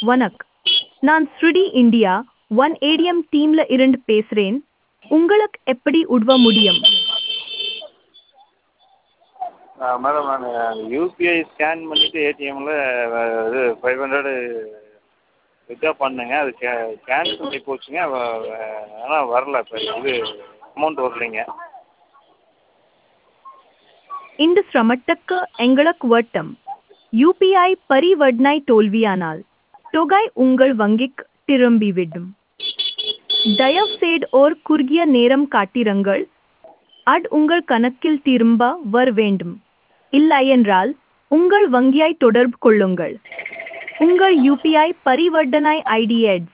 வணக் நான் ஸ்ருடி இந்தியா ஒன் ஏடிஎம் டீம்ல இருந்து பேசுறேன் உங்களுக்கு எப்படி உதவ முடியும் மேடம் நான் யூபிஐ ஸ்கேன் பண்ணிவிட்டு ஏடிஎம்மில் இது ஃபைவ் ஹண்ட்ரடு வித்ட்ரா பண்ணேங்க அது கே கேன்சல் ஆகி போச்சுங்க ஆனால் வரல இப்போ இது அமௌண்ட் வரலைங்க இந்த சிரமத்துக்கு எங்களுக்கு வட்டம் யூபிஐ பரிவர்த்தனை தோல்வியானால் தொகை உங்கள் வங்கிக்கு திரும்பிவிடும் தயவுசெய்து ஒரு குறுகிய நேரம் காட்டிருங்கள் அது உங்கள் கணக்கில் திரும்ப வர வேண்டும் இல்லையென்றால் உங்கள் வங்கியை தொடர்பு கொள்ளுங்கள் உங்கள் யூபிஐ பரிவர்த்தனை ஐடி எட்ஸ்